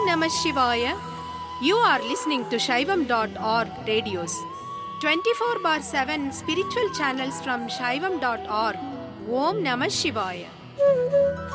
Namah Shivaya. You are listening to Shaivam.org radios. 24 bar 7 spiritual channels from Shaivam.org. Om Namah Shivaya.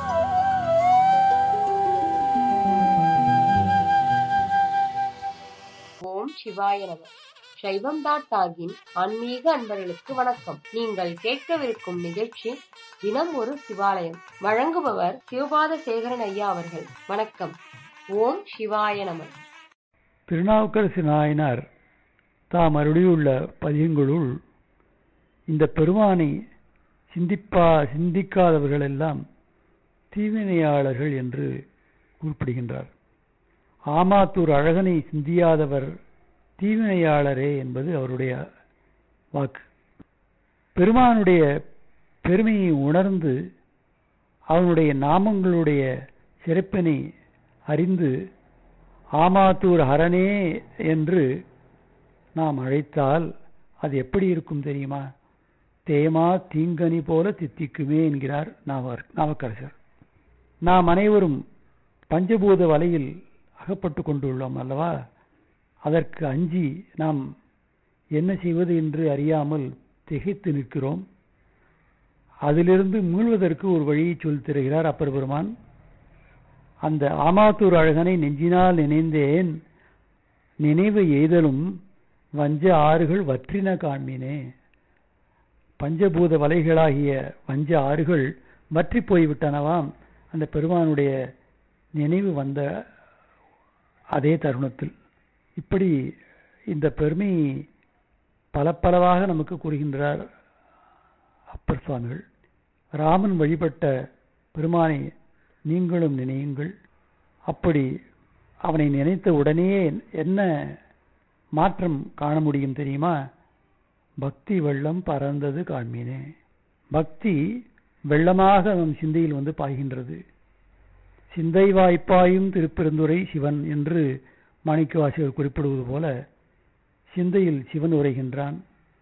ஓம் சிவாய நம சைவம் dot டாகின் ஆன்மீக அன்பர்களுக்கு வணக்கம் நீங்கள் கேட்கவிருக்கும் நிகழ்ச்சி தினம் ஒரு சிவாலயம் வழங்குபவர் சிவபாத சேகரன் ஐயா அவர்கள் வணக்கம் ஓம் சிவாய நம திருநாவுக்கரசு நாயனார் தாம் அருளியுள்ள பதிகங்களுள் இந்த பெருமானை சிந்திப்பா சிந்திக்காதவர்களெல்லாம் தீவினையாளர்கள் என்று குறிப்பிடுகின்றார் ஆமாத்தூர் அழகனை சிந்தியாதவர் தீவினையாளரே என்பது அவருடைய வாக்கு பெருமானுடைய பெருமையை உணர்ந்து அவனுடைய நாமங்களுடைய சிறப்பினை அறிந்து ஆமாத்தூர் ஹரனே என்று நாம் அழைத்தால் அது எப்படி இருக்கும் தெரியுமா தேமா தீங்கனி போல தித்திக்குமே என்கிறார் நாவர் நாவக்கரசர் நாம் அனைவரும் பஞ்சபூத வலையில் அகப்பட்டு கொண்டுள்ளோம் அல்லவா அதற்கு அஞ்சி நாம் என்ன செய்வது என்று அறியாமல் திகைத்து நிற்கிறோம் அதிலிருந்து மீள்வதற்கு ஒரு வழியை சொல்லித் தருகிறார் அப்பர் பெருமான் அந்த ஆமாத்தூர் அழகனை நெஞ்சினால் நினைந்தேன் நினைவு எய்தலும் வஞ்ச ஆறுகள் வற்றின காண்மினே பஞ்சபூத வலைகளாகிய வஞ்ச ஆறுகள் வற்றி போய்விட்டனவாம் அந்த பெருமானுடைய நினைவு வந்த அதே தருணத்தில் இப்படி இந்த பெருமை பல பலவாக நமக்கு கூறுகின்றார் அப்பர் சுவாமிகள் ராமன் வழிபட்ட பெருமானை நீங்களும் நினையுங்கள் அப்படி அவனை நினைத்த உடனேயே என்ன மாற்றம் காண முடியும் தெரியுமா பக்தி வெள்ளம் பறந்தது காண்மீனே பக்தி வெள்ளமாக நம் சிந்தையில் வந்து பாய்கின்றது சிந்தை வாய்ப்பாயும் திருப்பெருந்துரை சிவன் என்று மாணிக்க வாசகர் குறிப்பிடுவது போல சிந்தையில் சிவன் உரைகின்றான்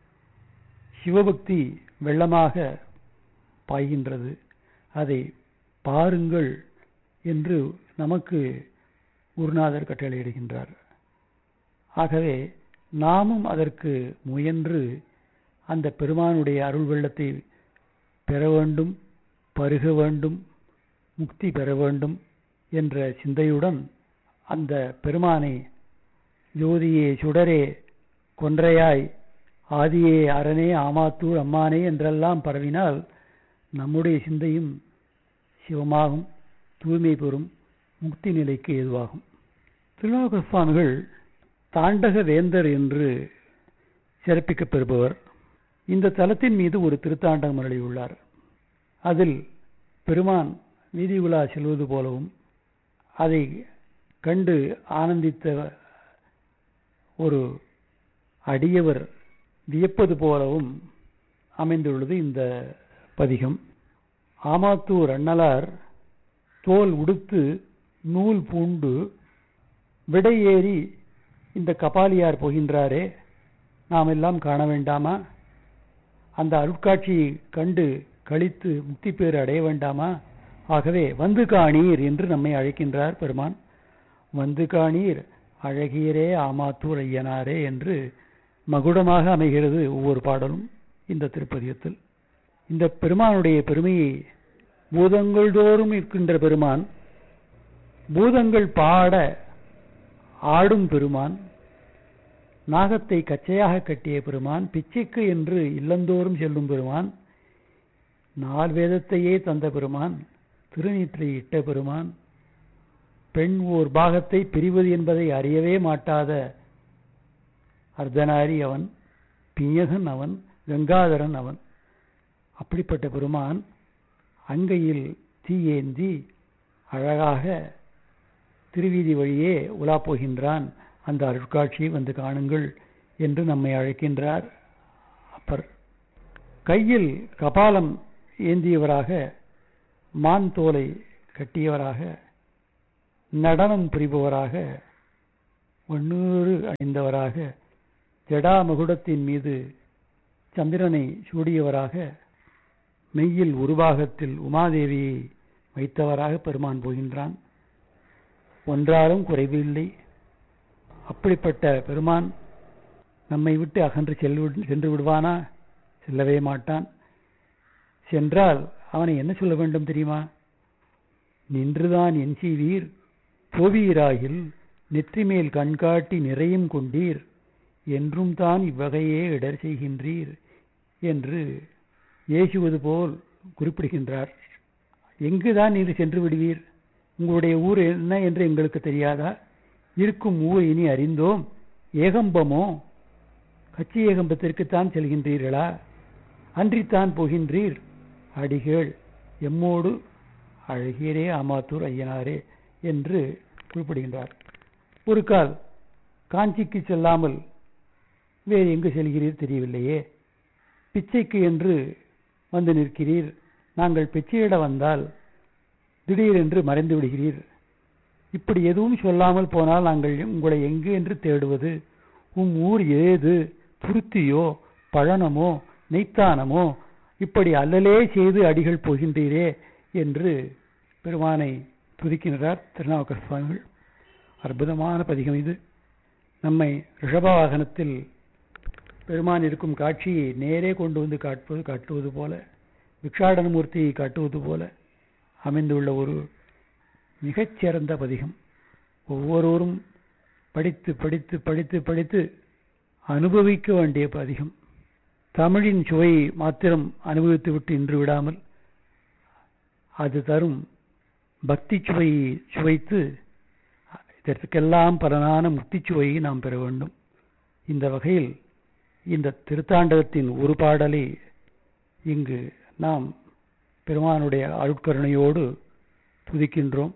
சிவபக்தி வெள்ளமாக பாய்கின்றது அதை பாருங்கள் என்று நமக்கு குருநாதர் கட்டளையிடுகின்றார் ஆகவே நாமும் அதற்கு முயன்று அந்த பெருமானுடைய அருள் வெள்ளத்தை பெற வேண்டும் பருக வேண்டும் முக்தி பெற வேண்டும் என்ற சிந்தையுடன் அந்த பெருமானை ஜோதியே சுடரே கொன்றையாய் ஆதியே அரணே ஆமாத்தூர் அம்மானே என்றெல்லாம் பரவினால் நம்முடைய சிந்தையும் சிவமாகும் தூய்மை பெறும் முக்தி நிலைக்கு ஏதுவாகும் திருநாவுக்க சுவாமிகள் தாண்டக வேந்தர் என்று சிறப்பிக்கப் பெறுபவர் இந்த தலத்தின் மீது ஒரு திருத்தாண்டகம் அருளியுள்ளார் அதில் பெருமான் வீதி உலா செல்வது போலவும் அதை கண்டு ஆனந்தித்த ஒரு அடியவர் வியப்பது போலவும் அமைந்துள்ளது இந்த பதிகம் ஆமாத்தூர் அண்ணலார் தோல் உடுத்து நூல் பூண்டு விடையேறி இந்த கபாலியார் போகின்றாரே நாம் எல்லாம் காண வேண்டாமா அந்த அருட்காட்சியை கண்டு கழித்து முக்தி பேர் அடைய வேண்டாமா ஆகவே வந்து காணீர் என்று நம்மை அழைக்கின்றார் பெருமான் வந்து காணீர் அழகியரே ஆமாத்தூர் ஐயனாரே என்று மகுடமாக அமைகிறது ஒவ்வொரு பாடலும் இந்த திருப்பதியத்தில் இந்த பெருமானுடைய பெருமையை பூதங்கள் தோறும் இருக்கின்ற பெருமான் பூதங்கள் பாட ஆடும் பெருமான் நாகத்தை கச்சையாக கட்டிய பெருமான் பிச்சைக்கு என்று இல்லந்தோறும் செல்லும் பெருமான் நால் வேதத்தையே தந்த பெருமான் திருநீற்றை இட்ட பெருமான் பெண் ஓர் பாகத்தை பிரிவது என்பதை அறியவே மாட்டாத அர்த்தனாரி அவன் பிஞகன் அவன் கங்காதரன் அவன் அப்படிப்பட்ட பெருமான் அங்கையில் தீயேந்தி அழகாக திருவீதி வழியே உலா போகின்றான் அந்த அருட்காட்சியை வந்து காணுங்கள் என்று நம்மை அழைக்கின்றார் அப்பர் கையில் கபாலம் ஏந்தியவராக மான் தோலை கட்டியவராக நடனம் புரிபவராக ஒன்னூறு அணிந்தவராக ஜடாமகுடத்தின் மீது சந்திரனை சூடியவராக மெய்யில் உருவாகத்தில் உமாதேவியை வைத்தவராக பெருமான் போகின்றான் ஒன்றாலும் குறைவு இல்லை அப்படிப்பட்ட பெருமான் நம்மை விட்டு அகன்று செல்வு சென்று விடுவானா செல்லவே மாட்டான் சென்றால் அவனை என்ன சொல்ல வேண்டும் தெரியுமா நின்றுதான் என் செய்வீர் போவீராகில் நெற்றிமேல் கண்காட்டி நிறையும் கொண்டீர் என்றும் தான் இவ்வகையே இடர் செய்கின்றீர் என்று ஏசுவது போல் குறிப்பிடுகின்றார் எங்குதான் நீர் சென்று விடுவீர் உங்களுடைய ஊர் என்ன என்று எங்களுக்கு தெரியாதா இருக்கும் ஊர் இனி அறிந்தோம் ஏகம்பமோ கச்சி ஏகம்பத்திற்குத்தான் செல்கின்றீர்களா அன்றித்தான் போகின்றீர் அடிகள் எம்மோடு அழகியரே ஆமாத்தூர் ஐயனாரே என்று குறிப்பிடுகின்றார் ஒரு கால் காஞ்சிக்கு செல்லாமல் வேறு எங்கு செல்கிறீர் தெரியவில்லையே பிச்சைக்கு என்று வந்து நிற்கிறீர் நாங்கள் பிச்சையிட வந்தால் திடீரென்று மறைந்து விடுகிறீர் இப்படி எதுவும் சொல்லாமல் போனால் நாங்கள் உங்களை எங்கு என்று தேடுவது உம் ஊர் ஏது துருத்தியோ பழனமோ நெய்த்தானமோ இப்படி அல்லலே செய்து அடிகள் போகின்றீரே என்று பெருமானை துதிக்கின்றார் திருநாவுக்கர் சுவாமிகள் அற்புதமான பதிகம் இது நம்மை ரிஷப வாகனத்தில் பெருமான் இருக்கும் காட்சியை நேரே கொண்டு வந்து காட்டுவது காட்டுவது போல பிக்ஷாடனமூர்த்தியை காட்டுவது போல அமைந்துள்ள ஒரு மிகச்சிறந்த பதிகம் ஒவ்வொருவரும் படித்து படித்து படித்து படித்து அனுபவிக்க வேண்டிய பதிகம் தமிழின் சுவை மாத்திரம் அனுபவித்து விட்டு இன்று விடாமல் அது தரும் பக்தி சுவையை சுவைத்து இதற்கெல்லாம் பலனான முக்தி சுவையை நாம் பெற வேண்டும் இந்த வகையில் இந்த திருத்தாண்டகத்தின் ஒரு பாடலை இங்கு நாம் பெருமானுடைய அருட்கருணையோடு துதிக்கின்றோம்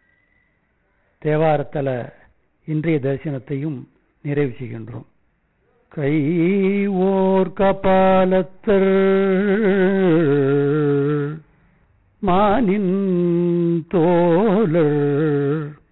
தேவாரத்தல இன்றைய தரிசனத்தையும் நிறைவு செய்கின்றோம் கை ஓர் கபாலத்தர் மானின் தோழர்